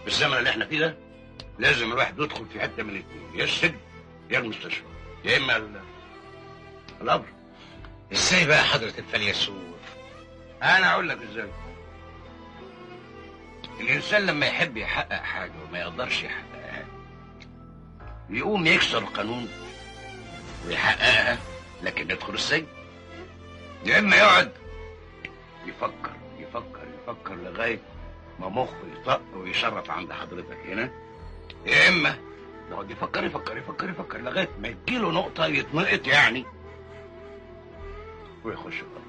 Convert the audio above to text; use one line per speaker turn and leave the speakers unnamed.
بالزمن اللي احنا فيه ده لازم الواحد يدخل في حته من الاثنين يا السجن يا المستشفى يا اما ال- القبر
ازاي بقى حضرة الفيلسوف
انا اقول لك ازاي الانسان لما يحب يحقق حاجه وما يقدرش يحققها يقوم يكسر القانون ويحققها لكن يدخل السجن يا اما يقعد يفكر يفكر يفكر لغايه ما مخه يطق ويشرف عند حضرتك هنا يا اما يقعد يفكر يفكر يفكر يفكر لغايه ما يجيله نقطه يتنقط يعني ويخش القبر